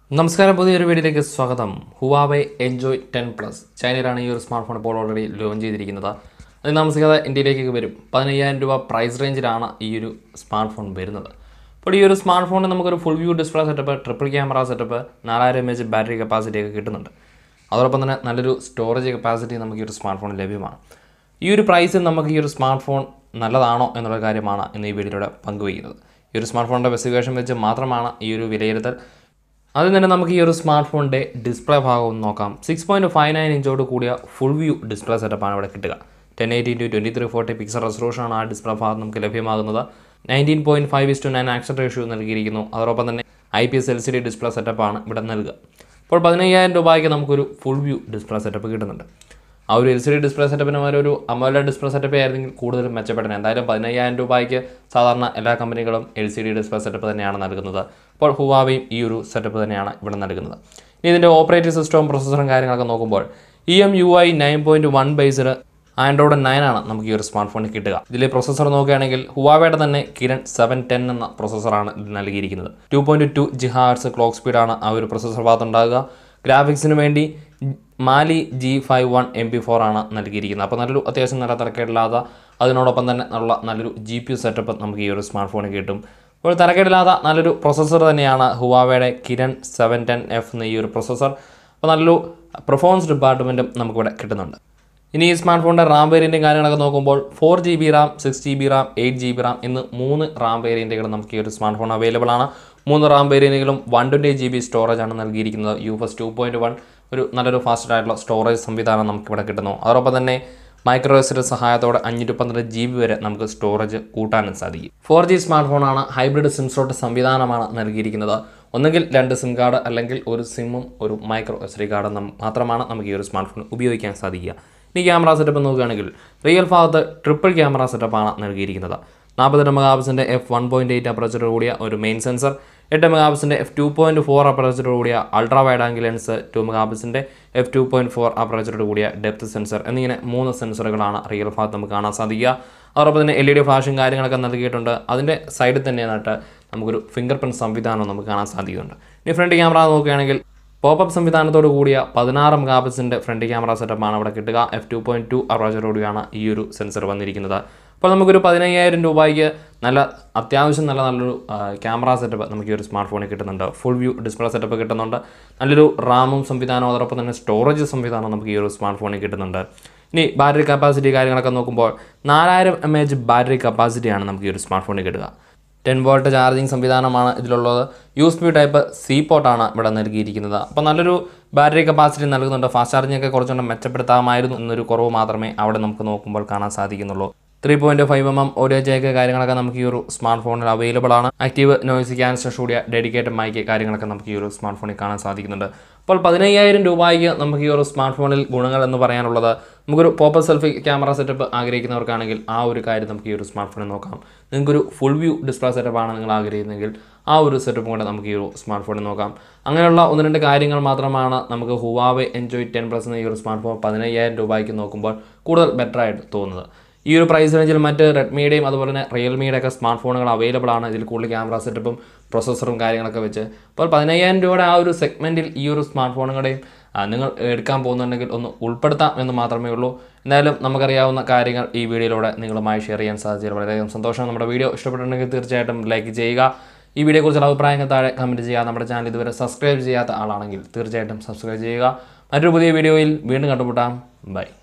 നമസ്കാരം പുതിയൊരു വീഡിയോയിലേക്ക് സ്വാഗതം ഹുവാവെ എൻജോയ് ടെൻ പ്ലസ് ചൈനയിലാണ് ഈ ഒരു സ്മാർട്ട് ഫോൺ ഇപ്പോൾ ഓൾറെഡി ലോഞ്ച് ചെയ്തിരിക്കുന്നത് അത് താമസിക്കാതെ ഇന്ത്യയിലേക്ക് വരും പതിനയ്യായിരം രൂപ പ്രൈസ് റേഞ്ചിലാണ് ഈ ഒരു സ്മാർട്ട് ഫോൺ വരുന്നത് അപ്പോൾ ഈ ഒരു സ്മാർട്ട് ഫോണിന് നമുക്കൊരു full view display setup triple camera setup നാലായിരം എം എച്ച് ബാറ്ററി കപ്പാസിറ്റി ഒക്കെ കിട്ടുന്നുണ്ട് അതോടൊപ്പം തന്നെ നല്ലൊരു സ്റ്റോറേജ് കപ്പാസിറ്റി നമുക്ക് ഈ ഒരു സ്മാർട്ട് ഫോണിൽ ലഭ്യമാണ് ഈ ഒരു പ്രൈസിൽ നമുക്ക് ഈ ഒരു സ്മാർട്ട് ഫോൺ നല്ലതാണോ എന്നുള്ള കാര്യമാണ് ഇന്ന് ഈ വീഡിയോയിലൂടെ പങ്കുവയ്ക്കുന്നത് ഈ ഒരു സ്മാർട്ട് ഫോണിൻ്റെ സ്പെസിഫിക്കേഷൻ വെച്ച് മാത്രമാണ് ഈ ഒരു വിലയിരുത്തൽ ആദ്യം തന്നെ നമുക്ക് ഈ ഒരു സ്മാർട്ട് ഫോണിൻ്റെ ഡിസ്പ്ലേ ഭാഗം ഒന്ന് നോക്കാം സിക്സ് പോയിൻറ്റ് ഫൈവ് നയൻ ഇഞ്ചോട് കൂടിയ ഫുൾ വ്യൂ ഡിസ്പ്ലേ സെറ്റപ്പാണ് ഇവിടെ കിട്ടുക ten eighty to twenty three forty pixel റെസൊല്യൂഷനാണ് ആ ഡിസ്പ്ലേ ഭാഗം നമുക്ക് ലഭ്യമാകുന്നത് nineteen point five is to nine action ratio നൽകിയിരിക്കുന്നു അതോടൊപ്പം തന്നെ I P S L C D display സെറ്റപ്പാണ് ഇവിടെ നൽകുക അപ്പോൾ പതിനയ്യായിരം രൂപയ്ക്ക് നമുക്കൊരു ഫുൾ വ്യൂ ഡിസ്പ്ലേ സെറ്റപ്പ് കിട്ടുന്നുണ്ട് ആ ഒരു എൽ സി ഡി ഡിസ്പ്ലേ സെറ്റപ്പിന് പകരം ഒരു അമോല ഡിസ്പ്ലേ സെറ്റപ്പ് ആയിരുന്നെങ്കിൽ കൂടുതലും മെച്ചപ്പെടണം എന്തായാലും പതിനയ്യായിരം രൂപയ്ക്ക് സാധാരണ എല്ലാ കമ്പനികളും L C D display setup തന്നെയാണ് നൽകുന്നത് അപ്പോൾ ഹുവാവയും ഈ ഒരു സെറ്റപ്പ് തന്നെയാണ് ഇവിടെ നൽകുന്നത് ഇനി ഇതിൻ്റെ ഓപ്പറേറ്റിംഗ് സിസ്റ്റവും പ്രൊസസ്സറും കാര്യങ്ങളൊക്കെ നോക്കുമ്പോൾ E M U I nine point one ബേസിൽ ആൻഡ്രോയിഡ് നയൻ ആണ് നമുക്ക് ഈ ഒരു സ്മാർട്ട് ഫോണിൽ കിട്ടുക ഇതിലെ പ്രൊസസ്സർ നോക്കുകയാണെങ്കിൽ ഹുവാവയുടെ തന്നെ കിരൺ സെവൻ ടെൻ എന്ന പ്രൊസസ്സറാണ് ഇതിൽ നൽകിയിരിക്കുന്നത് two point two G hertz clock സ്പീഡാണ് ആ ഒരു പ്രൊസസ്സർ ഭാഗത്ത് ഉണ്ടാകുക ഗ്രാഫിക്സിന് വേണ്ടി Mali G five one M P four ആണ് നൽകിയിരിക്കുന്നത് അപ്പോൾ നല്ലൊരു അത്യാവശ്യം നല്ല തിരക്കേടില്ലാത്ത അതിനോടൊപ്പം തന്നെ നല്ല നല്ലൊരു ജി പി യു സെറ്റപ്പ് നമുക്ക് ഈ ഒരു സ്മാർട്ട് ഫോണിൽ കിട്ടും അപ്പോൾ തിരക്കേടില്ലാത്ത നല്ലൊരു പ്രൊസസ്സർ തന്നെയാണ് ഹുവാവയുടെ കിരൺ സെവൻ ടെൻ എഫ് എന്ന ഈ ഒരു പ്രൊസസ്സർ അപ്പോൾ നല്ലൊരു പെർഫോമൻസ് ഡിപ്പാർട്ട്മെൻറ്റും നമുക്കിവിടെ കിട്ടുന്നുണ്ട് ഇനി ഈ സ്മാർട്ട് ഫോണിൻ്റെ റാം വേരിയൻറ്റും കാര്യങ്ങളൊക്കെ നോക്കുമ്പോൾ four G B RAM six G B RAM eight G B RAM എന്ന് മൂന്ന് റാം വേരിയൻറ്റുകൾ നമുക്ക് ഈ ഒരു സ്മാർട്ട് ഫോൺ അവൈലബിൾ ആണ് മൂന്ന് റാം വേരിയൻറ്റുകളും one twenty G B storage ആണ് നൽകിയിരിക്കുന്നത് U S two point one ഒരു നല്ലൊരു ഫാസ്റ്റ് ആയിട്ടുള്ള സ്റ്റോറേജ് സംവിധാനം നമുക്കിവിടെ കിട്ടുന്നു അതോടൊപ്പം തന്നെ മൈക്രോ എസിൻ്റെ സഹായത്തോടെ അഞ്ഞൂറ്റി പന്ത്രണ്ട് ജി ബി വരെ നമുക്ക് സ്റ്റോറേജ് കൂട്ടാനും സാധിക്കും ഫോർ ജി സ്മാർട്ട് ഫോണാണ് ഹൈബ്രിഡ് സിം സ്ലോട്ട് സംവിധാനമാണ് നൽകിയിരിക്കുന്നത് ഒന്നുകിൽ രണ്ട് സിം കാർഡ് അല്ലെങ്കിൽ ഒരു സിമ്മും ഒരു മൈക്രോ എസ് ഡി കാർഡും മാത്രമാണ് നമുക്ക് ഈ ഒരു സ്മാർട്ട് ഫോൺ ഉപയോഗിക്കാൻ സാധിക്കുക ഇനി ക്യാമറ സെറ്റപ്പ് നോക്കുകയാണെങ്കിൽ റിയൽ ഭാഗത്ത് ട്രിപ്പിൾ ക്യാമറ സെറ്റപ്പാണ് നൽകിയിരിക്കുന്നത് നാൽപ്പത്തെട്ട് മെഗാപിക്സിൻ്റെ F one point eight aperture കൂടിയ ഒരു മെയിൻ സെൻസർ എട്ട് മെഗാപിക്സിൻ്റെ F two point four aperture കൂടിയ ultra wide angle lens two മെഗാപിക്സിൻ്റെ F two point four aperture കൂടിയ ഡെപ്ത് സെൻസർ എന്നിങ്ങനെ മൂന്ന് സെൻസറുകളാണ് റിയൽ ഭാഗത്ത് നമുക്ക് കാണാൻ സാധിക്കുക അതോടൊപ്പം തന്നെ എൽ ഇ ഡി ഫ്ലാഷും കാര്യങ്ങളൊക്കെ നൽകിയിട്ടുണ്ട് അതിൻ്റെ സൈഡിൽ തന്നെയായിട്ട് നമുക്കൊരു ഫിംഗർ പ്രിൻറ്റ് സംവിധാനം നമുക്ക് കാണാൻ സാധിക്കുന്നുണ്ട് ഇനി ഫ്രണ്ട് ക്യാമറ നോക്കുകയാണെങ്കിൽ പോപ്പപ്പ് സംവിധാനത്തോട് കൂടിയ പതിനാറ് മെഗാപിക്സിൻ്റെ ഫ്രണ്ട് ക്യാമറ സെറ്റപ്പാണ് അവിടെ കിട്ടുക എഫ് ടു പോയിൻറ്റ് ടു അപ്രോച്ചറോടുകൂടിയാണ് ഈ ഒരു സെൻസർ വന്നിരിക്കുന്നത് അപ്പോൾ നമുക്കൊരു പതിനയ്യായിരം രൂപയ്ക്ക് നല്ല അത്യാവശ്യം നല്ല നല്ലൊരു ക്യാമറ സെറ്റപ്പ് നമുക്ക് ഈ ഒരു സ്മാർട്ട് ഫോണിൽ കിട്ടുന്നുണ്ട് ഫുൾ വ്യൂ ഡിസ്പ്ലേ സെറ്റപ്പ് കിട്ടുന്നുണ്ട് നല്ലൊരു റാമും സംവിധാനവും അതോടൊപ്പം തന്നെ സ്റ്റോറേജ് സംവിധാനം നമുക്ക് ഈ ഒരു സ്മാർട്ട് ഫോണിൽ കിട്ടുന്നുണ്ട് ഇനി ബാറ്ററി കപ്പാസിറ്റി കാര്യങ്ങളൊക്കെ നോക്കുമ്പോൾ നാലായിരം എം എച്ച് ബാറ്ററി കപ്പാസിറ്റിയാണ് നമുക്ക് ഈ ഒരു സ്മാർട്ട് ഫോണിൽ കിട്ടുക ടെൻ വോൾട്ട് ചാർജിങ് സംവിധാനമാണ് ഇതിലുള്ളത് U S B type C പോർട്ടാണ് ഇവിടെ നൽകിയിരിക്കുന്നത് അപ്പോൾ നല്ലൊരു ബാറ്ററി കപ്പാസിറ്റി നൽകുന്നുണ്ട് ഫാസ്റ്റ് ചാർജിങ് ഒക്കെ കുറച്ചുകൂടെ മെച്ചപ്പെടുത്താമായിരുന്നു എന്നൊരു കുറവ് മാത്രമേ അവിടെ നമുക്ക് നോക്കുമ്പോൾ കാണാൻ സാധിക്കുന്നുള്ളൂ three point five M M audio jack കാര്യങ്ങളൊക്കെ നമുക്ക് ഈ ഒരു സ്മാർട്ട് ഫോണിൽ അവൈലബിൾ ആണ് ആക്റ്റീവ് നോയ്സ് ക്യാൻസർ കൂടിയ ഡെഡിക്കേറ്റഡ് മൈക്ക് കാര്യങ്ങളൊക്കെ നമുക്ക് ഈ ഒരു സ്മാർട്ട് ഫോണിൽ കാണാൻ സാധിക്കുന്നുണ്ട് അപ്പോൾ പതിനയ്യായിരം രൂപയ്ക്ക് നമുക്ക് ഈ ഒരു സ്മാർട്ട് ഫോണിൽ ഗുണങ്ങൾ എന്ന് പറയാനുള്ളത് നമുക്കൊരു പോപ്പർ സെൽഫി ക്യാമറ സെറ്റപ്പ് ആഗ്രഹിക്കുന്നവർക്കാണെങ്കിൽ ആ ഒരു കാര്യം നമുക്ക് ഈ ഒരു സ്മാർട്ട് ഫോണിൽ നോക്കാം നിങ്ങൾക്കൊരു ഫുൾ വ്യൂ ഡിസ്പ്ലേ സെറ്റപ്പാണ് നിങ്ങൾ ആഗ്രഹിക്കുന്നതെങ്കിൽ ആ ഒരു സെറ്റപ്പ് കൂടെ നമുക്ക് ഈ ഒരു സ്മാർട്ട് ഫോണിൽ നോക്കാം അങ്ങനെയുള്ള ഒന്ന് രണ്ട് കാര്യങ്ങൾ മാത്രമാണ് നമുക്ക് ഹുവാവെ എൻജോയ് ടെൻ പ്ലസ് എന്ന ഈ ഒരു സ്മാർട്ട് ഫോൺ പതിനയ്യായിരം രൂപയ്ക്ക് നോക്കുമ്പോൾ കൂടുതൽ ബെറ്റർ ആയിട്ട് തോന്നുന്നത് ഈ ഒരു പ്രൈസ് റേഞ്ചിൽ മറ്റ് റെഡ്മിയുടെയും അതുപോലെ തന്നെ റിയൽമിയുടെ ഒക്കെ സ്മാർട്ട് ഫോണുകൾ അവൈലബിൾ ആണ് ഇതിൽ കൂടുതൽ ക്യാമറ സെറ്റപ്പും പ്രൊസസ്സറും കാര്യങ്ങളൊക്കെ വെച്ച് അപ്പോൾ പതിനയ്യായിരം രൂപയുടെ ആ ഒരു സെഗ്മെൻറ്റിൽ ഈ ഒരു സ്മാർട്ട് ഫോണുകളുടെയും ആ, നിങ്ങൾ എടുക്കാൻ പോകുന്നുണ്ടെങ്കിൽ ഒന്ന് ഉൾപ്പെടുത്താം എന്ന് മാത്രമേ ഉള്ളൂ എന്തായാലും നമുക്കറിയാവുന്ന കാര്യങ്ങൾ ഈ വീഡിയോയിലൂടെ നിങ്ങളുമായി ഷെയർ ചെയ്യാൻ സാധിച്ചതിൽ വളരെയധികം സന്തോഷം നമ്മുടെ വീഡിയോ ഇഷ്ടപ്പെട്ടിട്ടുണ്ടെങ്കിൽ തീർച്ചയായിട്ടും ലൈക്ക് ചെയ്യുക ഈ വീഡിയോയെക്കുറിച്ചുള്ള അഭിപ്രായങ്ങൾ താഴെ കമൻറ്റ് ചെയ്യുക നമ്മുടെ ചാനൽ ഇതുവരെ സബ്സ്ക്രൈബ് ചെയ്യാത്ത ആളാണെങ്കിൽ തീർച്ചയായിട്ടും സബ്സ്ക്രൈബ് ചെയ്യുക മറ്റൊരു പുതിയ വീഡിയോയിൽ വീണ്ടും കണ്ടുമുട്ടാം ബൈ